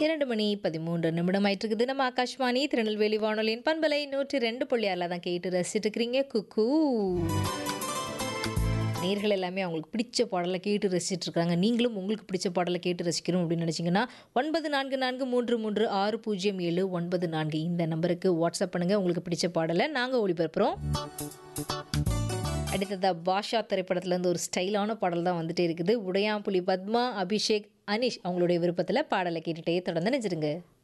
இரண்டு மணி பதிமூன்று நிமிடம் ஆயிட்டு இருக்குது நம்ம ஆகாஷ்வாணி திருநெல்வேலி வானொலியின் பண்பலை நூற்றி ரெண்டு புள்ளி ஆறில் தான் கேட்டு ரசிச்சுட்டு இருக்கிறீங்க குக்கு நேர்கள் எல்லாமே அவங்களுக்கு பிடிச்ச பாடலை கேட்டு ரசிச்சுட்டு இருக்காங்க நீங்களும் உங்களுக்கு பிடிச்ச பாடலை கேட்டு ரசிக்கணும் அப்படின்னு நினச்சிங்கன்னா ஒன்பது நான்கு நான்கு மூன்று மூன்று ஆறு பூஜ்ஜியம் ஏழு ஒன்பது நான்கு இந்த நம்பருக்கு வாட்ஸ்அப் பண்ணுங்கள் உங்களுக்கு பிடிச்ச பாடலை நாங்கள் ஒளிபரப்புகிறோம் அடுத்ததாக பாஷா திரைப்படத்துலேருந்து ஒரு ஸ்டைலான பாடல் தான் வந்துட்டே இருக்குது உடையாம்புலி பத்மா அபிஷேக் அனிஷ் அவங்களுடைய விருப்பத்தில் பாடலை கேட்டுகிட்டே தொடர்ந்து நினைச்சிருங்க